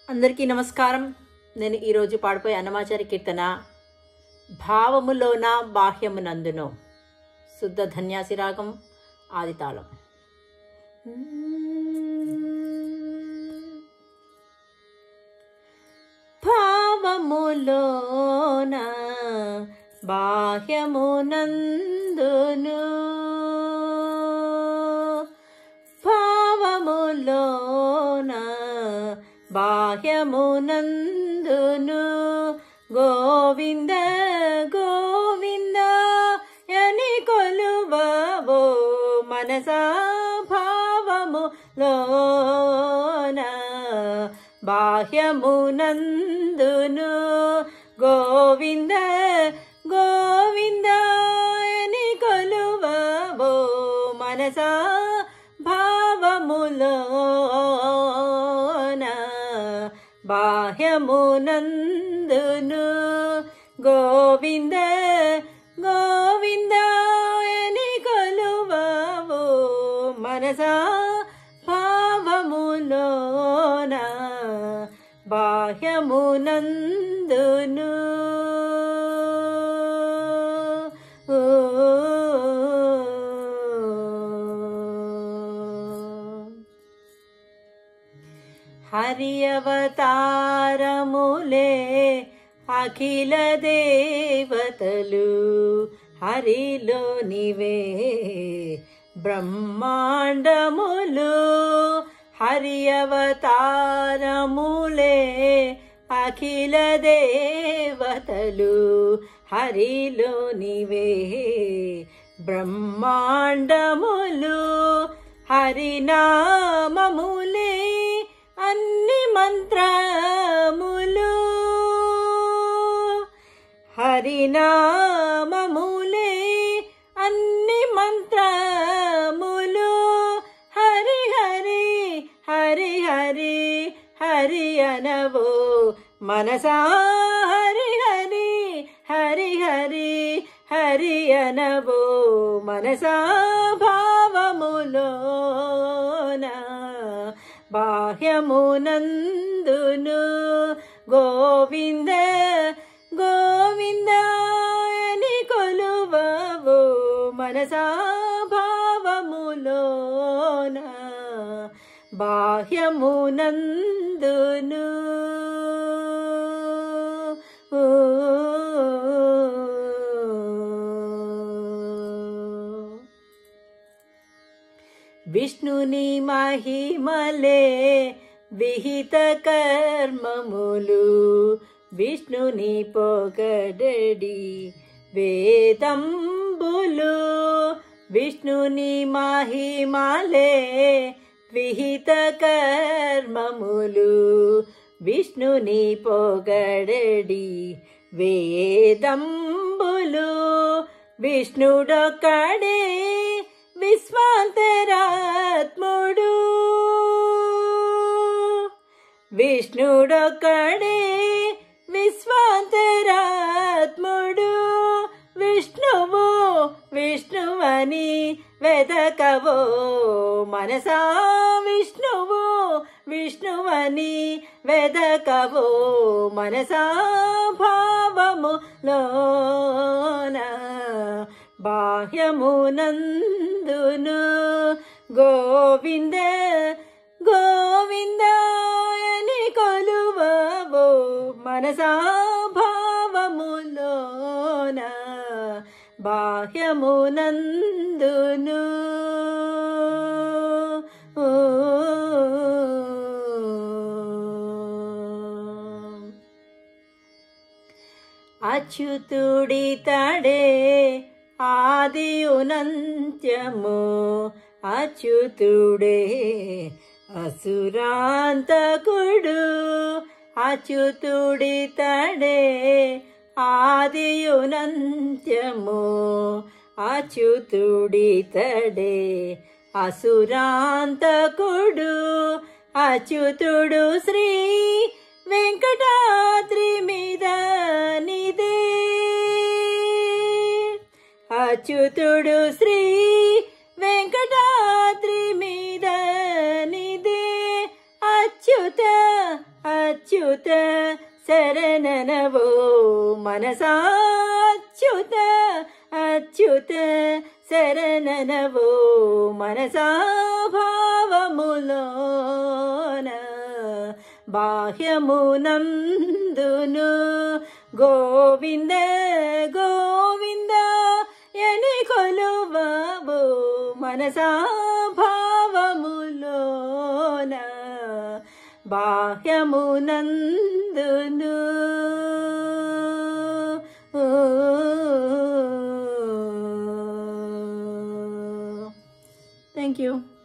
అందరికీ నమస్కారం నేను ఈరోజు పాడిపోయే అన్నమాచారి కీర్తన భావములోన బాహ్యమునందును శుద్ధ ధన్యాసి రాగం ఆదితాళం భావములోన బాహ్యమునందును భావములోన బాహ్యమునందును గోవింద గోవింద యని కొలువవో మనసా భావములోన బాహ్యమునందును గోవింద గోవిందాయని కొలువవో మనసా భావములోన బాహ్యమునందును గోవింద గోవిందాయని కొలువవో మనసా భావములోన బాహ్యమునందును ఓ హరి అవతారములే అఖిల దేవతలు హరిలో నివే బ్రహ్మాండములు హరి అవతారములే అఖిల దేవతలు హరిలో నివే బ్రహ్మాండములు హరినామములే అన్ని మంత్రములు హరినామములే అన్ని మంత్రములు హరి హరి హరి హరి హరి అనవో మనసా హరి హరి హరి హరి హరి అనవో మనసా భావములోన బాహ్యమునందును గోవింద గోవిందాయని కొలువవో మనసా భావములోన బాహ్యమునందును ఓ విష్ణుని మహిమలే విహిత కర్మములు విష్ణుని పొగడడి వేదంబులు విష్ణుని మహిమలే విహిత కర్మములు విష్ణుని పొగడడి వేదంబులు విష్ణుడొక్కడే విశ్వాంతరాత్ముడు విష్ణుడొక్కడే విశ్వాంతరాత్ముడు విష్ణువు విష్ణువని వెదకవో మనసా విష్ణువు విష్ణువని వెదకవో మనసా భావములోన బాహ్యమునందును గోవింద గోవిందాయని కొలువవో మనసా భావములోన బాహ్యమునందును ఓ అచ్యుతుడి తడే ఆదియునంత్యము అచ్యుతుడే అసురాంతకుడు అచ్యుతుడి తడే ఆదియునంత్యము అచ్యుతుడి తడే అసురాంతకుడు అచ్యుతుడు శ్రీ వెంకటాద్రి మీద నిదే అచ్యుతుడు శ్రీ వెంకటాద్రి మీద నిదే అచ్యుత మనసాచ్యుత అచ్యుత శరణనవో మనసా భావములోన బాహ్యమునందును గోవింద గోవింద ఎని కొలువబో మనసా భావములోన బాహ్యమునందును థ్యాంక్ యూ